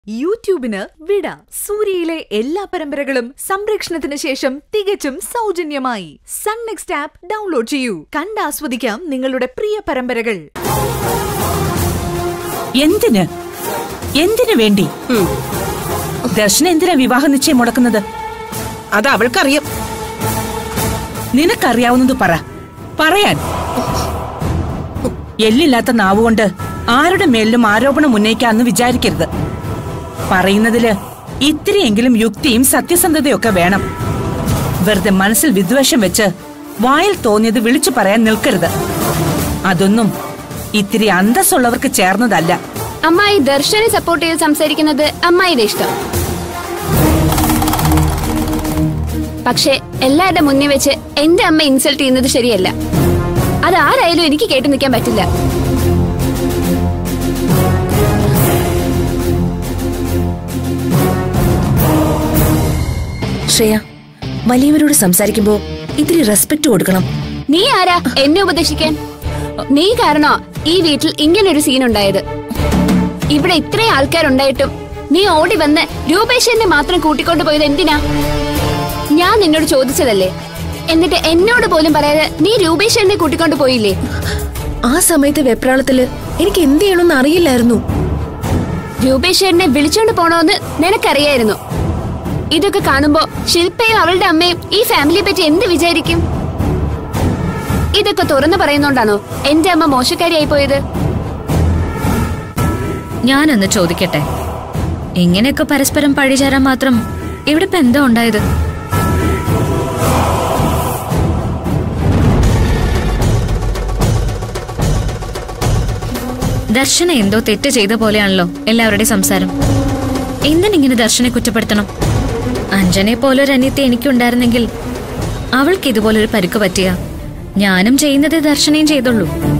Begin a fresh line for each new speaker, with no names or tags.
യൂട്യൂബിന് വിട സൂര്യയിലെ എല്ലാ പരമ്പരകളും സംരക്ഷണത്തിന് ശേഷം തികച്ചും സൗജന്യമായി സൺ നെക്സ്റ്റ് ആപ്പ് ഡൗൺലോഡ് ചെയ്യൂ കണ്ടാസ്വദിക്കാം നിങ്ങളുടെ പ്രിയ പരമ്പരകൾ
എന്തിന് എന്തിനു വേണ്ടി ദർശന എന്തിനാ വിവാഹ നിശ്ചയം മുടക്കുന്നത്
അത് അവൾക്കറിയാം
നിനക്കറിയാവുന്നത് പറ പറയാൻ എല്ലില്ലാത്ത നാവുകൊണ്ട് ആരുടെ മേലിലും ആരോപണം ഉന്നയിക്കാന്ന് വിചാരിക്കരുത് പറയുന്നതില് ഇത്തിരിയെങ്കിലും യുക്തിയും സത്യസന്ധതയൊക്കെ വേണം വെറുതെ മനസ്സിൽ വിദ്വേഷം വെച്ച് വായിൽ തോന്നിയത് വിളിച്ചു പറയാൻ നിൽക്കരുത് അതൊന്നും ഇത്തിരി അന്തസ്സുള്ളവർക്ക് ചേർന്നതല്ല
അമ്മായി ദർശനെ സപ്പോർട്ട് ചെയ്ത് സംസാരിക്കുന്നത് അമ്മായിയുടെ ഇഷ്ടം പക്ഷെ എല്ലാവരുടെ മുന്നിൽ വെച്ച് എന്റെ അമ്മ ഇൻസൾട്ട് ചെയ്യുന്നത് ശരിയല്ല അത് ആരായാലും എനിക്ക് കേട്ടു നിൽക്കാൻ പറ്റില്ല
ശ്രേയ വലിയവരോട് സംസാരിക്കുമ്പോ ഇത്തിരി റെസ്പെക്ട് കൊടുക്കണം
നീ ആരാ എന്നെ ഉപദേശിക്കാൻ നീ കാരണോ ഈ വീട്ടിൽ ഇങ്ങനൊരു സീൻ ഉണ്ടായത് ഇവിടെ ഇത്രയും ആൾക്കാരുണ്ടായിട്ടും നീ ഓടി വന്ന് രൂപേശ്വരനെ മാത്രം കൂട്ടിക്കൊണ്ടു പോയത് എന്തിനാ ഞാൻ നിന്നോട് ചോദിച്ചതല്ലേ എന്നിട്ട് എന്നോട് പോലും പറയാതെ നീ രൂപേശ്വരനെ കൂട്ടിക്കൊണ്ടു പോയില്ലേ
ആ സമയത്ത് വെപ്രാളത്തില് എനിക്ക് എന്ത് ചെയ്യണമെന്ന് അറിയില്ലായിരുന്നു
രൂപേശ്വരനെ വിളിച്ചോണ്ട് പോണോന്ന് നിനക്കറിയായിരുന്നു ഇതൊക്കെ കാണുമ്പോ ശില്പയും അവളുടെ അമ്മയും ഈ ഫാമിലിയെ പറ്റി എന്ത് വിചാരിക്കും ഇതൊക്കെ തുറന്നു പറയുന്നോണ്ടാണോ എന്റെ അമ്മ മോശക്കാരിയായി പോയത്
ഞാനൊന്ന് ചോദിക്കട്ടെ ഇങ്ങനെയൊക്കെ പരസ്പരം പഴിചാരാൻ മാത്രം ഇവിടെ ഇപ്പൊ എന്താ ഉണ്ടായത് ദർശന എന്തോ തെറ്റ് ചെയ്ത പോലെയാണല്ലോ എല്ലാവരുടെയും സംസാരം എന്തിനിങ്ങനെ ദർശനെ കുറ്റപ്പെടുത്തണം അഞ്ജനെ പോലെ ഒരു അനിയത്തി എനിക്കുണ്ടായിരുന്നെങ്കിൽ അവൾക്ക് ഇതുപോലൊരു പരിക്ക് പറ്റിയ ഞാനും ചെയ്യുന്നത് ദർശനയും ചെയ്തുള്ളൂ